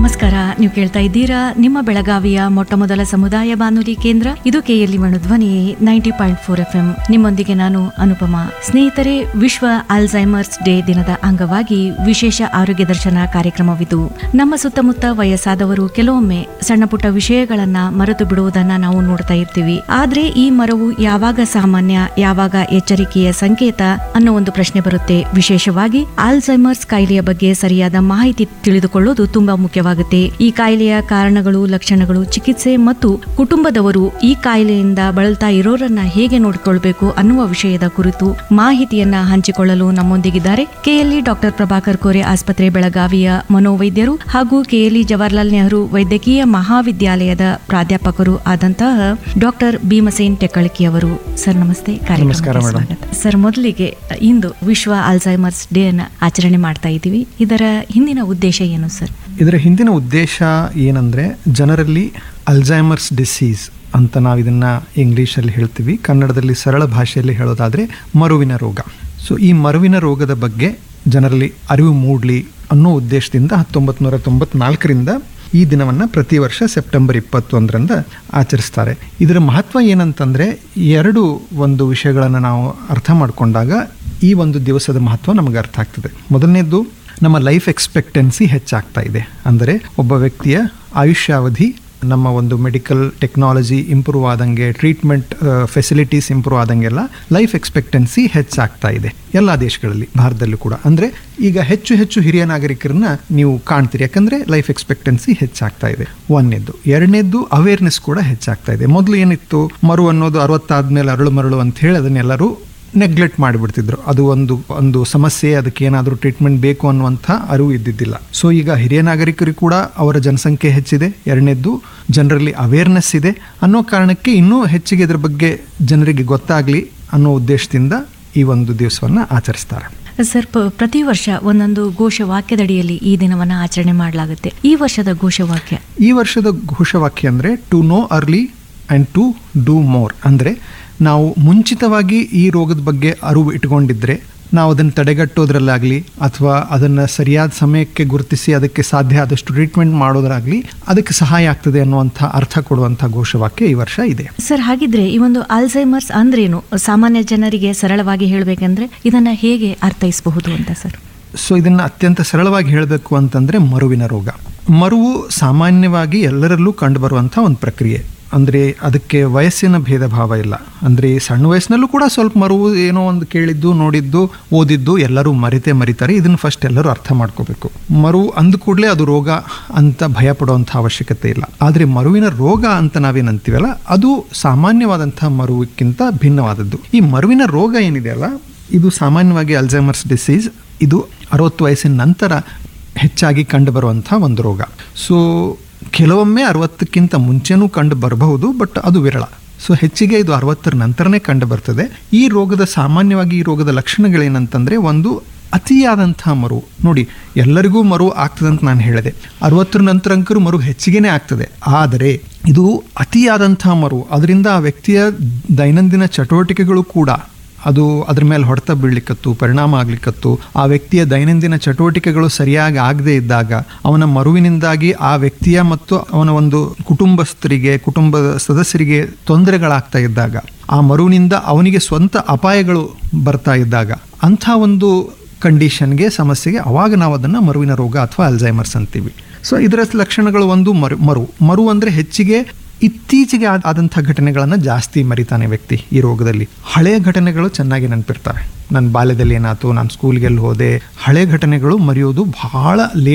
ನಮಸ್ಕಾರ ನೀವು ಕೇಳ್ತಾ ಇದ್ದೀರಾ ನಿಮ್ಮ ಬೆಳಗಾವಿಯ ಮೊಟ್ಟ ಮೊದಲ ಸಮುದಾಯ ಬಾನುಲಿ ಕೇಂದ್ರ ಇದು KLE Dhwani ninety point four F M ನಿಮ್ಮೊಂದಿಗೆ ನಾನು ಅನುಪಮ ಸ್ನೇಹಿತರೆ ವಿಶ್ವ ಅಲ್ಝೈಮರ್ಸ್ ಡೇ ದಿನದ ಅಂಗವಾಗಿ ವಿಶೇಷ ಆರೋಗ್ಯ ದರ್ಶನ ಕಾರ್ಯಕ್ರಮವಿದು ನಮ್ಮ ಸುತ್ತಮುತ್ತ ವಯಸ್ಸಾದವರು ಕೆಲವೊಮ್ಮೆ ಸಣ್ಣ ಪುಟ್ಟ ವಿಷಯಗಳನ್ನ ಮರೆತು ಬಿಡುವುದನ್ನ ನಾವು ನೋಡ್ತಾ ಇರ್ತೀವಿ ಆದ್ರೆ ಈ ಮರವು ಯಾವಾಗ ಸಾಮಾನ್ಯ ಯಾವಾಗ ಎಚ್ಚರಿಕೆಯ ಸಂಕೇತ ಅನ್ನೋ ಒಂದು ಪ್ರಶ್ನೆ ಬರುತ್ತೆ ವಿಶೇಷವಾಗಿ ಆಲ್ಝೈಮರ್ಸ್ ಕಾಯಿಲೆಯ ಬಗ್ಗೆ ಸರಿಯಾದ ಮಾಹಿತಿ ತಿಳಿದುಕೊಳ್ಳೋದು ತುಂಬಾ ಮುಖ್ಯವಾಗುತ್ತೆ ಈ ಕಾಯಿಲೆಯ ಕಾರಣಗಳು ಲಕ್ಷಣಗಳು ಚಿಕಿತ್ಸೆ ಮತ್ತು ಕುಟುಂಬದವರು ಈ ಕಾಯಿಲೆಯಿಂದ ಬಳಲ್ತಾ ಇರೋರನ್ನ ಹೇಗೆ ನೋಡಿಕೊಳ್ಬೇಕು ಅನ್ನುವ ವಿಷಯದ ಕುರಿತು ಮಾಹಿತಿಯನ್ನ ಹಂಚಿಕೊಳ್ಳಲು ನಮ್ಮೊಂದಿಗಿದ್ದಾರೆ ಕೆಎಲ್ಇ ಡಾಕ್ಟರ್ ಪ್ರಭಾಕರ್ ಕೋರೆ ಆಸ್ಪತ್ರೆ ಬೆಳಗಾವಿಯ ಮನೋವೈದ್ಯರು ಹಾಗೂ ಕೆಎಲ್ಇ ಜವಾಹರ್ಲಾಲ್ ನೆಹರು ವೈದ್ಯಕೀಯ ಮಹಾವಿದ್ಯಾಲಯದ ಪ್ರಾಧ್ಯಾಪಕರು ಆದಂತಹ ಡಾಕ್ಟರ್ ಭೀಮಸೇನ್ ಟೆಕ್ಕಳಕಿ ಅವರು ಸರ್ ನಮಸ್ತೆ ನಮಸ್ಕಾರ ಕಾರ್ಯಕ್ರಮಕ್ಕೆ ಮೇಡಮ್. ಸ್ವಾಗತ ಸರ್ ಮೊದಲಿಗೆ ಇಂದು ವಿಶ್ವ ಅಲ್ಝೈಮರ್ಸ್ ಡೇ ಅನ್ನ ಆಚರಣೆ ಮಾಡ್ತಾ ಇದ್ದೀವಿ ಇದರ ಹಿಂದಿನ ಉದ್ದೇಶ ಏನು ಸರ್ ಇದರ ಹಿಂದಿನ ಉದ್ದೇಶ ಏನಂದರೆ ಜನರಲ್ಲಿ ಅಲ್ಝೈಮರ್ಸ್ ಡಿಸೀಸ್ ಅಂತ ನಾವು ಇದನ್ನು ಇಂಗ್ಲೀಷಲ್ಲಿ ಹೇಳ್ತೀವಿ ಕನ್ನಡದಲ್ಲಿ ಸರಳ ಭಾಷೆಯಲ್ಲಿ ಹೇಳೋದಾದರೆ ಮರುವಿನ ರೋಗ ಸೊ ಈ ಮರುವಿನ ರೋಗದ ಬಗ್ಗೆ ಜನರಲ್ಲಿ ಅರಿವು ಮೂಡಲಿ ಅನ್ನೋ ಉದ್ದೇಶದಿಂದ ಹತ್ತೊಂಬತ್ತು ನೂರ ತೊಂಬತ್ನಾಲ್ಕರಿಂದ ಈ ದಿನವನ್ನು ಪ್ರತಿ ವರ್ಷ ಸೆಪ್ಟೆಂಬರ್ ಇಪ್ಪತ್ತೊಂದರಿಂದ ಆಚರಿಸ್ತಾರೆ ಇದರ ಮಹತ್ವ ಏನಂತಂದರೆ ಎರಡು ಒಂದು ವಿಷಯಗಳನ್ನು ನಾವು ಅರ್ಥ ಮಾಡಿಕೊಂಡಾಗ ಈ ಒಂದು ದಿವಸದ ಮಹತ್ವ ನಮಗೆ ಅರ್ಥ ಆಗ್ತದೆ ಮೊದಲನೇದು ನಮ್ಮ ಲೈಫ್ ಎಕ್ಸ್ಪೆಕ್ಟೆನ್ಸಿ ಹೆಚ್ಚಾಗ್ತಾ ಇದೆ ಅಂದರೆ ಒಬ್ಬ ವ್ಯಕ್ತಿಯ ಆಯುಷ್ಯಾವಧಿ ನಮ್ಮ ಒಂದು ಮೆಡಿಕಲ್ ಟೆಕ್ನಾಲಜಿ ಇಂಪ್ರೂವ್ ಆದಂಗೆ ಟ್ರೀಟ್ಮೆಂಟ್ ಫೆಸಿಲಿಟೀಸ್ ಇಂಪ್ರೂವ್ ಆದಂಗೆಲ್ಲ ಲೈಫ್ ಎಕ್ಸ್ಪೆಕ್ಟೆನ್ಸಿ ಹೆಚ್ಚಾಗ್ತಾ ಇದೆ ಎಲ್ಲ ದೇಶಗಳಲ್ಲಿ ಭಾರತದಲ್ಲೂ ಕೂಡ ಅಂದರೆ ಈಗ ಹೆಚ್ಚು ಹೆಚ್ಚು ಹಿರಿಯ ನಾಗರಿಕರನ್ನ ನೀವು ಕಾಣ್ತೀರಿ ಯಾಕಂದರೆ ಲೈಫ್ ಎಕ್ಸ್ಪೆಕ್ಟೆನ್ಸಿ ಹೆಚ್ಚಾಗ್ತಾ ಇದೆ ಒಂದನೇದ್ದು ಎರಡನೇದ್ದು ಅವೇರ್ನೆಸ್ ಕೂಡ ಹೆಚ್ಚಾಗ್ತಾ ಇದೆ ಮೊದಲು ಏನಿತ್ತು ಮರು ಅನ್ನೋದು ಅರವತ್ತಾದ್ಮೇಲೆ ಅರಳು ಮರಳು ಅಂತ ಹೇಳಿ ಅದನ್ನೆಲ್ಲರೂ ನೆಗ್ಲೆಕ್ಟ್ ಮಾಡಿಬಿಡ್ತಿದ್ರು ಅದು ಒಂದು ಒಂದು ಸಮಸ್ಯೆ ಅದಕ್ಕೆ ಏನಾದರೂ ಟ್ರೀಟ್ಮೆಂಟ್ ಬೇಕು ಅನ್ನುವಂಥ ಅರಿವು ಇದ್ದಿದ್ದಿಲ್ಲ ಸೊ ಈಗ ಹಿರಿಯ ನಾಗರಿಕರು ಕೂಡ ಅವರ ಜನಸಂಖ್ಯೆ ಹೆಚ್ಚಿದೆ ಎರಡನೇದ್ದು ಜನರಲ್ಲಿ ಅವೇರ್ನೆಸ್ ಇದೆ ಅನ್ನೋ ಕಾರಣಕ್ಕೆ ಇನ್ನೂ ಹೆಚ್ಚಿಗೆ ಇದ್ರ ಬಗ್ಗೆ ಜನರಿಗೆ ಗೊತ್ತಾಗಲಿ ಅನ್ನೋ ಉದ್ದೇಶದಿಂದ ಈ ಒಂದು ದಿವಸವನ್ನು ಆಚರಿಸ್ತಾರೆ ಸರ್ ಪ- ಪ್ರತಿ ವರ್ಷ ಒಂದೊಂದು ಘೋಷವಾಕ್ಯದಡಿಯಲ್ಲಿ ಈ ದಿನವನ್ನ ಆಚರಣೆ ಮಾಡಲಾಗುತ್ತೆ ಈ ವರ್ಷದ ಘೋಷವಾಕ್ಯ ಈ ವರ್ಷದ ಘೋಷವಾಕ್ಯ ಅಂದರೆ to know early and to do more ಅಂದರೆ ನಾವು ಮುಂಚಿತವಾಗಿ ಈ ರೋಗದ ಬಗ್ಗೆ ಅರಿವು ಇಟ್ಕೊಂಡಿದ್ರೆ ನಾವು ಅದನ್ನು ತಡೆಗಟ್ಟೋದ್ರಲ್ಲಾಗಲಿ ಅಥವಾ ಅದನ್ನು ಸರಿಯಾದ ಸಮಯಕ್ಕೆ ಗುರುತಿಸಿ ಅದಕ್ಕೆ ಸಾಧ್ಯ ಆದಷ್ಟು ಟ್ರೀಟ್ಮೆಂಟ್ ಮಾಡೋದ್ರಾಗಲಿ ಅದಕ್ಕೆ ಸಹಾಯ ಆಗ್ತದೆ ಅನ್ನುವಂಥ ಅರ್ಥ ಕೊಡುವಂಥ ಘೋಷವಾಕ್ಯ ಈ ವರ್ಷ ಇದೆ ಸರ್ ಹಾಗಿದ್ರೆ ಈ ಒಂದು ಅಲ್ಝೈಮರ್ಸ್ ಅಂದ್ರೇನು ಸಾಮಾನ್ಯ ಜನರಿಗೆ ಸರಳವಾಗಿ ಹೇಳಬೇಕಂದ್ರೆ ಇದನ್ನ ಹೇಗೆ ಅರ್ಥೈಸಬಹುದು ಅಂತ ಸರ್ ಸೊ ಇದನ್ನು ಅತ್ಯಂತ ಸರಳವಾಗಿ ಹೇಳಬೇಕು ಅಂತಂದರೆ ಮರುವಿನ ರೋಗ ಮರುವು ಸಾಮಾನ್ಯವಾಗಿ ಎಲ್ಲರಲ್ಲೂ ಕಂಡುಬರುವಂಥ ಒಂದು ಪ್ರಕ್ರಿಯೆ ಅಂದರೆ ಅದಕ್ಕೆ ವಯಸ್ಸಿನ ಭೇದ ಭಾವ ಇಲ್ಲ ಅಂದರೆ ಸಣ್ಣ ವಯಸ್ಸಿನಲ್ಲೂ ಕೂಡ ಸ್ವಲ್ಪ ಮರುವು ಏನೋ ಒಂದು ಕೇಳಿದ್ದು ನೋಡಿದ್ದು ಓದಿದ್ದು ಎಲ್ಲರೂ ಮರಿತೆ ಮರಿತಾರೆ ಇದನ್ನು ಫಸ್ಟ್ ಎಲ್ಲರೂ ಅರ್ಥ ಮಾಡ್ಕೋಬೇಕು ಮರು ಅಂದ ಕೂಡಲೇ ಅದು ರೋಗ ಅಂತ ಭಯ ಪಡುವಂಥ ಅವಶ್ಯಕತೆ ಇಲ್ಲ ಆದರೆ ಮರುವಿನ ರೋಗ ಅಂತ ನಾವೇನಂತೀವಲ್ಲ ಅದು ಸಾಮಾನ್ಯವಾದಂಥ ಮರುವಿಕ್ಕಿಂತ ಭಿನ್ನವಾದದ್ದು ಈ ಮರುವಿನ ರೋಗ ಏನಿದೆಯಲ್ಲ ಇದು ಸಾಮಾನ್ಯವಾಗಿ ಅಲ್ಝೈಮರ್ಸ್ ಡಿಸೀಸ್ ಇದು ಅರವತ್ತು ವಯಸ್ಸಿನ ನಂತರ ಹೆಚ್ಚಾಗಿ ಕಂಡುಬರುವಂಥ ಒಂದು ರೋಗ ಸೊ ಕೆಲವೊಮ್ಮೆ ಅರವತ್ತಕ್ಕಿಂತ ಮುಂಚೆನೂ ಕಂಡು ಬರಬಹುದು ಬಟ್ ಅದು ವಿರಳ ಸೊ ಹೆಚ್ಚಿಗೆ ಇದು ಅರವತ್ತರ ನಂತರನೇ ಕಂಡು ಬರ್ತದೆ ಈ ರೋಗದ ಸಾಮಾನ್ಯವಾಗಿ ಈ ರೋಗದ ಲಕ್ಷಣಗಳೇನಂತಂದರೆ ಒಂದು ಅತಿಯಾದಂಥ ಮರು ನೋಡಿ ಎಲ್ಲರಿಗೂ ಮರು ಆಗ್ತದಂತ ನಾನು ಹೇಳಿದೆ ಅರವತ್ತರ ನಂತರ ಅಂಕರು ಮರು ಹೆಚ್ಚಿಗೆನೇ ಆಗ್ತದೆ ಆದರೆ ಇದು ಅತಿಯಾದಂಥ ಮರು ಅದರಿಂದ ಆ ವ್ಯಕ್ತಿಯ ದೈನಂದಿನ ಚಟುವಟಿಕೆಗಳು ಕೂಡ ಅದು ಅದ್ರ ಮೇಲೆ ಹೊಡೆತ ಬೀಳ್ಲಿಕ್ಕತ್ತು ಪರಿಣಾಮ ಆಗ್ಲಿಕ್ಕತ್ತು ಆ ವ್ಯಕ್ತಿಯ ದೈನಂದಿನ ಚಟುವಟಿಕೆಗಳು ಸರಿಯಾಗಿ ಆಗದೇ ಇದ್ದಾಗ ಅವನ ಮರುವಿನಿಂದಾಗಿ ಆ ವ್ಯಕ್ತಿಯ ಮತ್ತು ಅವನ ಒಂದು ಕುಟುಂಬಸ್ಥರಿಗೆ ಕುಟುಂಬದ ಸದಸ್ಯರಿಗೆ ತೊಂದರೆಗಳಾಗ್ತಾ ಇದ್ದಾಗ ಆ ಮರುವಿನಿಂದ ಅವನಿಗೆ ಸ್ವಂತ ಅಪಾಯಗಳು ಬರ್ತಾ ಇದ್ದಾಗ ಅಂಥ ಒಂದು ಕಂಡೀಷನ್ಗೆ ಸಮಸ್ಯೆಗೆ ಅವಾಗ ನಾವು ಅದನ್ನು ಮರುವಿನ ರೋಗ ಅಥವಾ ಅಲ್ಝೈಮರ್ಸ್ ಅಂತೀವಿ ಸೊ ಇದರ ಲಕ್ಷಣಗಳು ಒಂದು ಮರು ಮರು ಮರು ಅಂದರೆ ಹೆಚ್ಚಿಗೆ ಇತ್ತೀಚೆಗೆ ಆದ- ಆದಂಥ ಘಟನೆಗಳನ್ನು ಜಾಸ್ತಿ ಮರಿತಾನೆ ವ್ಯಕ್ತಿ ಈ ರೋಗದಲ್ಲಿ ಹಳೆಯ ಘಟನೆಗಳು ಚೆನ್ನಾಗಿ ನೆನಪಿರ್ತವೆ ನನ್ನ ಬಾಲ್ಯದಲ್ಲಿ ಏನಾಯ್ತು ನಾನು ಸ್ಕೂಲ್ಗೆಲ್ಲಿ ಹೋದೆ ಹಳೆ ಘಟನೆಗಳು ಮರೆಯೋದು ಬಹಳ ಲೇಟ್